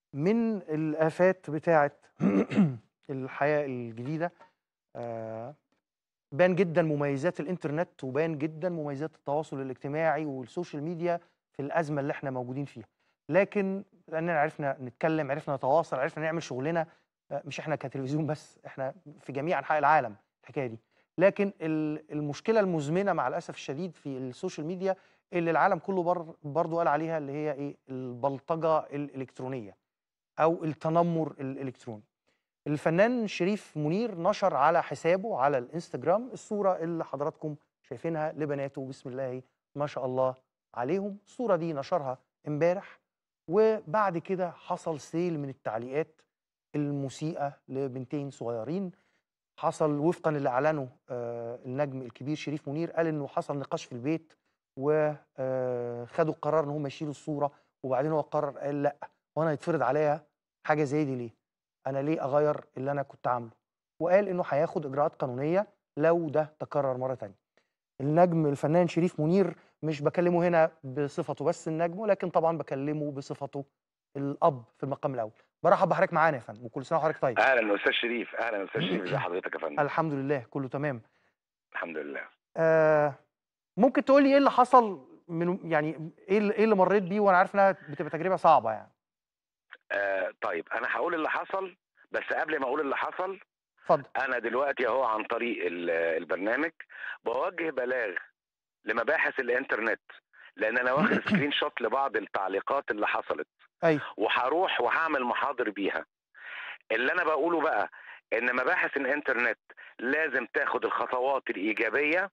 من الآفات بتاعة الحياة الجديدة آآ بان جدًا مميزات الإنترنت، وبان جدًا مميزات التواصل الاجتماعي والسوشيال ميديا في الأزمة اللي إحنا موجودين فيها، لكن لأننا عرفنا نتكلم، عرفنا نتواصل، عرفنا نعمل شغلنا آآ مش إحنا كتلفزيون بس، إحنا في جميع أنحاء العالم الحكاية دي، لكن ال المشكلة المزمنة مع الأسف الشديد في السوشيال ميديا اللي العالم كله بر برضه قال عليها اللي هي إيه، البلطجة الإلكترونية أو التنمر الإلكتروني. الفنان شريف منير نشر على حسابه على الإنستجرام الصورة اللي حضراتكم شايفينها لبناته بسم الله ما شاء الله عليهم، الصورة دي نشرها امبارح وبعد كده حصل سيل من التعليقات المسيئة لبنتين صغيرين، حصل وفقًا للي أعلنه آآ النجم الكبير شريف منير قال إنه حصل نقاش في البيت و آآ خدوا القرار إن هم يشيلوا الصورة وبعدين هو قرر قال لأ، هو أنا هيتفرض عليَّ حاجة زي دي ليه؟ أنا ليه أغيّر اللي أنا كنت عامله؟ وقال إنه هياخد إجراءات قانونية لو ده تكرر مرة تانية. النجم الفنان شريف منير مش باكلمه هنا بصفته بس النجم، ولكن طبعًا باكلمه بصفته الأب في المقام الأول. بارحب بحضرتك معانا يا فندم، وكل سنة وحضرتك طيب. أهلًا أستاذ شريف، أهلًا أستاذ شريف، إزي حضرتك يا فندم؟ الحمد لله كله تمام. الحمد لله. آآ ممكن تقول لي إيه اللي حصل من يعني إيه ال إيه اللي مرّيت بيه وأنا عارف إنها بتبقى تجربة صعبة يعني؟ آآ طيب أنا هاقول اللي حصل، بس قبل ما أقول اللي حصل، اتفضل. أنا دلوقتي أهو عن طريق ال البرنامج باوجه بلاغ لمباحث الإنترنت، لأن أنا واخد screen shot لبعض التعليقات اللي حصلت، أيوه. وهاروح وهاعمل محاضر بيها. اللي أنا باقوله بقى إن مباحث الإنترنت لازم تاخد الخطوات الإيجابية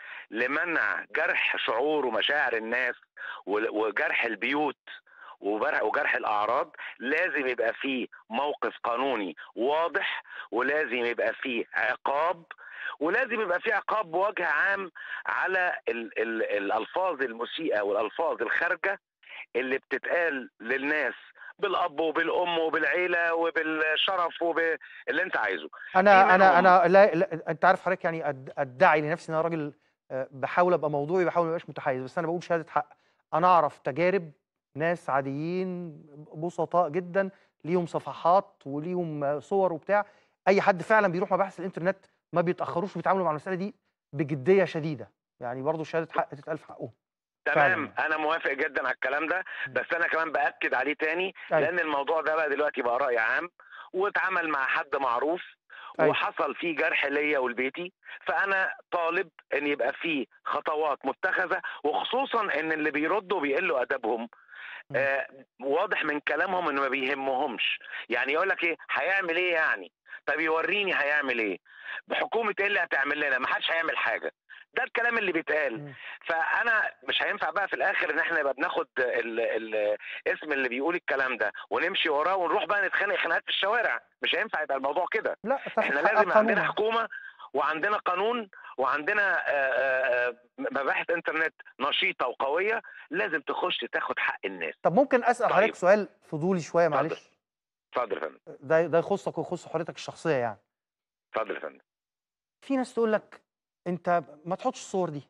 لمنع جرح شعور ومشاعر الناس ول وجرح البيوت وبر وجرح الأعراض، لازم يبقى في موقف قانوني واضح، ولازم يبقى في عقاب، ولازم يبقى في عقاب بوجه عام على ال ال الألفاظ المسيئة والألفاظ الخارجة اللي بتتقال للناس بالأب وبالأم وبالعيلة وبالشرف وب اللي أنت عايزه. في أنا أنا منهم أنا لا لا أنت عارف حضرتك يعني أد أدعي لنفسي إن أنا راجل آآ باحاول أبقى موضوعي، باحاول ما ابقاش متحيز، بس أنا باقول شهادة حق. أنا أعرف تجارب ناس عاديين بسطاء جدًا ليهم صفحات وليهم صور وبتاع، أي حد فعلًا بيروح مباحث الإنترنت ما بيتأخروش وبيتعاملوا مع المسألة دي بجدية شديدة، يعني برضه شهادة حق تتقال في حقهم. فعلًا تمام، يعني. أنا موافق جدًا على الكلام ده، إمم. بس أنا كمان بأكد عليه تاني، أيوه. لأن الموضوع ده بقى دلوقتي بقى رأي عام، واتعمل مع حد معروف، أيوه. وحصل فيه جرح ليّا ولبيتي، فأنا طالب إن يبقى في خطوات متخذة، وخصوصًا إن اللي بيردوا بيقلوا أدبهم، إمم. آآ واضح من كلامهم إنه ما بيهمهمش، يعني يقول لك إيه هيعمل إيه يعني؟ طب يوريني هيعمل إيه؟ بحكومة إيه اللي هتعمل لنا؟ ما حدش هيعمل حاجة. ده الكلام اللي بيتقال، إمم. فأنا مش هينفع بقى في الآخر إن إحنا نبقى بناخد ال ال اسم اللي بيقول الكلام ده ونمشي وراه ونروح بقى نتخانق خناقات في الشوارع، مش هينفع يبقى الموضوع كده. لأ، تاخد إحنا حقك لازم عندنا قانونًا. حكومة وعندنا قانون وعندنا آآ آآ مباحث إنترنت نشيطة وقوية، لازم تخش تاخد حق الناس. طب ممكن أسأل طيب. حضرتك سؤال فضولي شوية اتفضل. معلش؟ اتفضل يا فندم. ده ده يخصك ويخص حريتك الشخصية يعني. اتفضل يا فندم. في ناس تقول لك أنت ما تحطش الصور دي.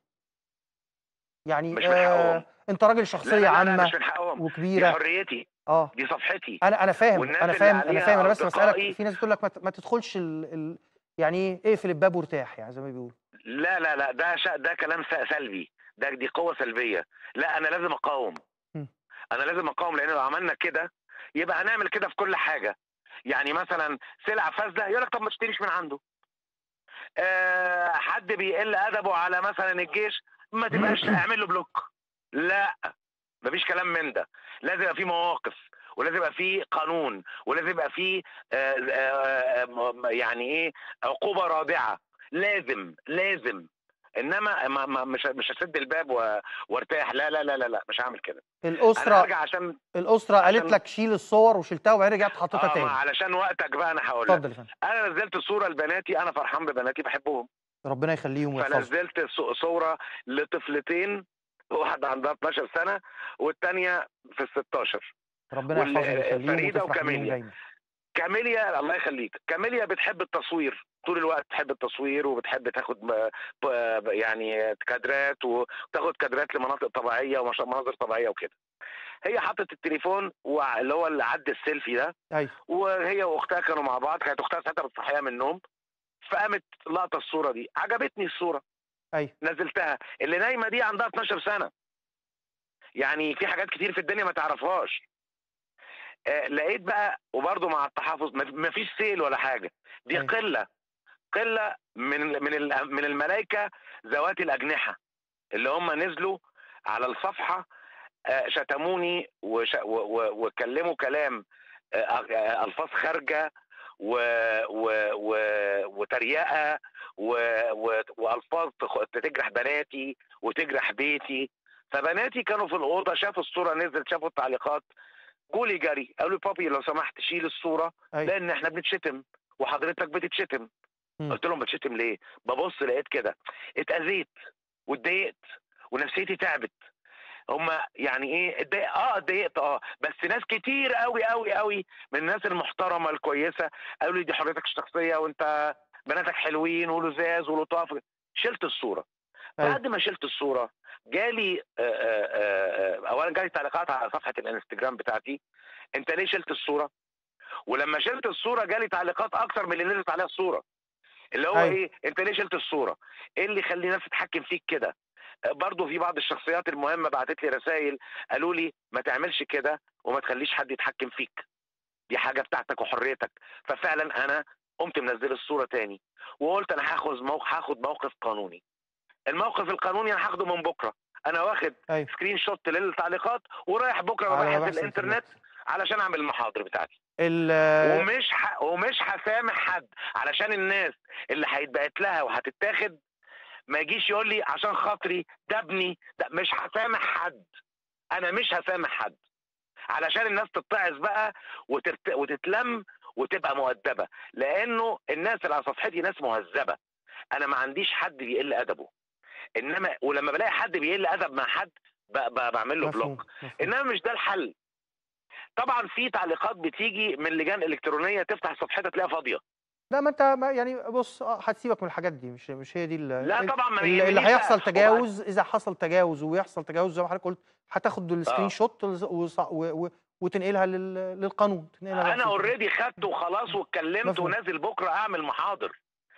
يعني مش من حقهم. آآ أنت راجل لا، شخصية لا، لا، لا، عامة مش من حقهم، دي وكبيرة. حريتي، آه. دي صفحتي. أنا أنا فاهم، والناس أنا اللي فاهم، أنا عليها فاهم، أنا بس باسألك أصدقائي في ناس بتقول لك ما ت ما تدخلش ال ال يعني إيه، اقفل الباب وارتاح يعني زي ما بيقولوا. لا، لا، لأ، ده ش ده كلام س سلبي، ده دي قوة سلبية، لأ أنا لازم أقاوم. إمم. أنا لازم أقاوم لأن لو عملنا كده يبقى هنعمل كده في كل حاجة، يعني مثلًا سلعة فاسدة يقول لك طب ما تشتريش من عنده. آآ حد بيقل أدبه على مثلًا الجيش ما تبقاش اعمل له بلوك. لأ، ما فيش كلام من ده، لازم يبقى في مواقف، ولازم يبقى في قانون، ولازم يبقى في آآ آآ م يعني إيه، عقوبة رادعة، لازم، لازم. إنما ما ما مش مش هاسد الباب و وارتاح، لا، لا، لا، لا، لأ، مش هاعمل كده. أنا الأسرة هارجع عشان الأسرة قالت عشان لك شيل الصور وشِلتها وبعدين رجعت حطيتها آه، ما تاني. علشان وقتك بقى أنا هاقول لك، اتفضل يا فندم. أنا نزّلت صورة لبناتي أنا فرحان ببناتي باحبهم. ربنا يخليهم ويحفظهم. فنزّلت ص صورة لطفلتين، واحدة عندها 12 سنة والتانية في ال16. ربنا وال يحفظهم ويخليهم فريدة وتفرح بيهم وكاميليا. دايمًا. كاميليا الله يخليك، كاميليا بتحب التصوير، طول الوقت تحب التصوير وبتحب تاخد ب ب يعني كادرات وتاخد كادرات لمناطق طبيعية ومش مناظر طبيعية وكده. هي حطت التليفون وع- اللي هو اللي عد السيلفي ده ايوه وهي واختها كانوا مع بعض كانت اختها ساعتها بتصحيها من النوم فقامت لقطه الصوره دي عجبتني الصوره ايوه نزلتها اللي نايمه دي عندها 12 سنه يعني في حاجات كتير في الدنيا ما تعرفهاش آه لقيت بقى وبرضه مع التحفظ ما فيش سيل ولا حاجه دي أيوة. قله قله من من ال- من الملائكه ذوات الاجنحه اللي هم نزلوا على الصفحه آه، شتموني وش- و- و- وكلموا كلام آه، آه، الفاظ خارجه و... و... و... وتريقه و... و... والفاظ تخ- تجرح بناتي وتجرح بيتي فبناتي كانوا في الاوضه شافوا الصوره نزلت شافوا التعليقات جولي جري قالوا لي بابي لو سمحت شيل الصوره ايوه لان احنا بنتشتم وحضرتك بتتشتم مم. قلت لهم بتشتم ليه ببص لقيت كده اتاذيت واتضايقت ونفسيتي تعبت هما يعني ايه اتضايق اه اتضايقت اه بس ناس كتير قوي قوي قوي من الناس المحترمه الكويسه قالوا لي دي حريتك الشخصيه وانت بناتك حلوين ولزاز ولطاف شلت الصوره أيوة. بعد ما شلت الصوره جالي آه، آه، آه، اولا جالي تعليقات على صفحه الانستجرام بتاعتي انت ليه شلت الصوره ولما شلت الصوره جالي تعليقات اكتر من اللي نزلت عليها الصوره اللي هو أيوة. ايه انت ليه شلت الصوره ايه اللي يخلي الناس تتحكم فيك كده آه، برضو في بعض الشخصيات المهمه بعتت لي رسائل قالوا لي ما تعملش كده وما تخليش حد يتحكم فيك دي حاجه بتاعتك وحريتك ففعلا انا قمت منزل الصوره تاني وقلت انا هاخد موقف هاخد موقف قانوني الموقف القانوني انا هاخده من بكره انا واخد ايوه سكرين شوت للتعليقات ورايح بكره على مباحث بحث الانترنت علشان اعمل المحاضر بتاعتي ال- ومش ح... ومش هسامح حد علشان الناس اللي هيتبعت لها وهتتاخد ما يجيش يقول لي عشان خاطري ده ابني ده مش هسامح حد انا مش هسامح حد علشان الناس تتعظ بقى وترت... وتتلم وتبقى مؤدبه لانه الناس اللي على صفحتي ناس مهذبه انا ما عنديش حد بيقل ادبه انما ولما بلاقي حد بيقل ادب مع حد ب... ب... بعمل له مفهوم بلوك مفهوم. انما مش ده الحل طبعا في تعليقات بتيجي من لجان الكترونيه تفتح صفحتها تلاقيها فاضيه لا ما انت ما يعني بص آه، هتسيبك من الحاجات دي مش مش هي دي ال- لا ال- طبعا ما اللي, اللي يهمنيش هيحصل بقى. تجاوز اذا حصل تجاوز ويحصل تجاوز زي ما حضرتك قلت هتاخد السكرين آه. شوت وص- وص- و- و- وتنقلها لل- للقانون تنقلها انا للقانون. اوريدي خدته وخلاص واتكلمت مفهوم. ونازل بكره اعمل محاضر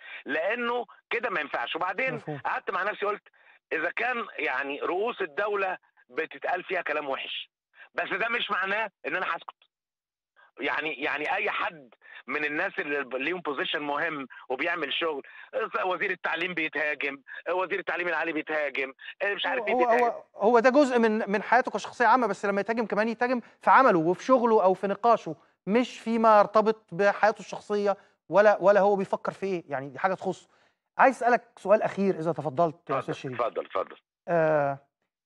لانه كده ما ينفعش وبعدين مفهوم قعدت مع نفسي قلت اذا كان يعني رؤوس الدوله بتتقال فيها كلام وحش بس ده مش معناه ان انا هسكت يعني يعني اي حد من الناس اللي ليهم بوزيشن مهم وبيعمل شغل وزير التعليم بيتهاجم وزير التعليم العالي بيتهاجم مش عارف هو مين هو بيتهاجم هو, هو ده جزء من من حياته كشخصيه عامه بس لما يتهاجم كمان يتهاجم في عمله وفي شغله او في نقاشه مش فيما يرتبط بحياته الشخصيه ولا ولا هو بيفكر في ايه يعني دي حاجه تخصه عايز اسالك سؤال اخير اذا تفضلت يا استاذ اتفضل شريف اتفضل اتفضل آه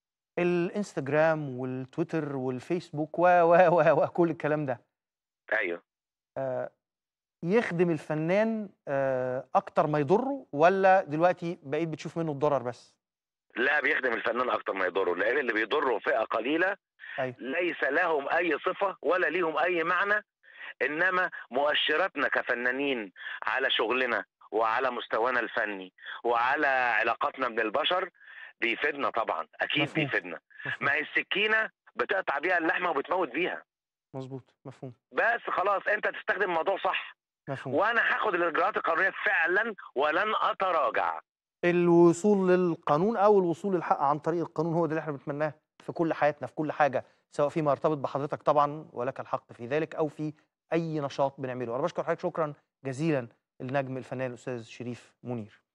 الانستجرام والتويتر والفيسبوك و و و وكل الكلام ده ايوه آه يخدم الفنان آه اكتر ما يضره ولا دلوقتي بقيت بتشوف منه الضرر بس لا بيخدم الفنان اكتر ما يضره لان اللي بيضره فئه قليله أيوة. ليس لهم اي صفه ولا ليهم اي معنى انما مؤشراتنا كفنانين على شغلنا وعلى مستوانا الفني وعلى علاقاتنا من البشر بيفيدنا طبعا اكيد مفهوم. بيفيدنا مفهوم ما هي السكينه بتقطع بيها اللحمه وبتموت بيها مظبوط مفهوم بس خلاص انت تستخدم الموضوع صح مفهوم وانا هاخد الاجراءات القانونيه فعلا ولن اتراجع الوصول للقانون او الوصول للحق عن طريق القانون هو ده اللي احنا بنتمناه في كل حياتنا في كل حاجه سواء فيما يرتبط بحضرتك طبعا ولك الحق في ذلك او في اي نشاط بنعمله انا بشكر حضرتك شكرا جزيلا النجم الفنان الاستاذ شريف منير